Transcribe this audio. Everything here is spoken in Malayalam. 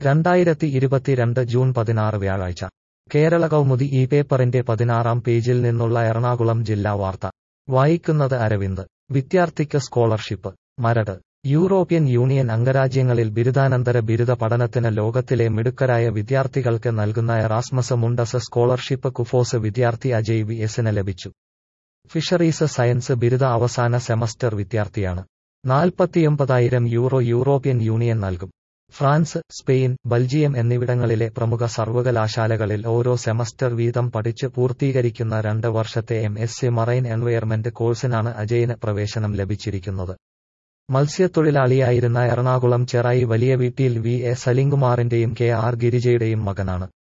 രണ്ടായിരത്തി ഇരുപത്തിരണ്ട് ജൂൺ പതിനാറ് വ്യാഴാഴ്ച കേരള കൗമുദി ഈ പേപ്പറിന്റെ പതിനാറാം പേജിൽ നിന്നുള്ള എറണാകുളം ജില്ലാ വാർത്ത വായിക്കുന്നത് അരവിന്ദ് വിദ്യാർത്ഥിക്ക് സ്കോളർഷിപ്പ് മരട് യൂറോപ്യൻ യൂണിയൻ അംഗരാജ്യങ്ങളിൽ ബിരുദാനന്തര ബിരുദ പഠനത്തിന് ലോകത്തിലെ മിടുക്കരായ വിദ്യാർത്ഥികൾക്ക് നൽകുന്ന എറാസ്മസ് മുണ്ടസ് സ്കോളർഷിപ്പ് കുഫോസ് വിദ്യാർത്ഥി അജയ് വി എസിന് ലഭിച്ചു ഫിഷറീസ് സയൻസ് ബിരുദ അവസാന സെമസ്റ്റർ വിദ്യാർത്ഥിയാണ് നാൽപ്പത്തിയൊമ്പതായിരം യൂറോ യൂറോപ്യൻ യൂണിയൻ നൽകും ഫ്രാൻസ് സ്പെയിൻ ബൽജിയം എന്നിവിടങ്ങളിലെ പ്രമുഖ സർവകലാശാലകളിൽ ഓരോ സെമസ്റ്റർ വീതം പഠിച്ച് പൂർത്തീകരിക്കുന്ന രണ്ട് വർഷത്തെ M S C marine environment കോഴ്സിനാണ് അജയിന് പ്രവേശനം ലഭിച്ചിരിക്കുന്നത് മത്സ്യത്തൊഴിലാളിയായിരുന്ന എറണാകുളം ചെറായി വലിയ വീട്ടിൽ വി എ സലിംകുമാറിന്റെയും കെ ആർ ഗിരിജയുടെയും മകനാണ്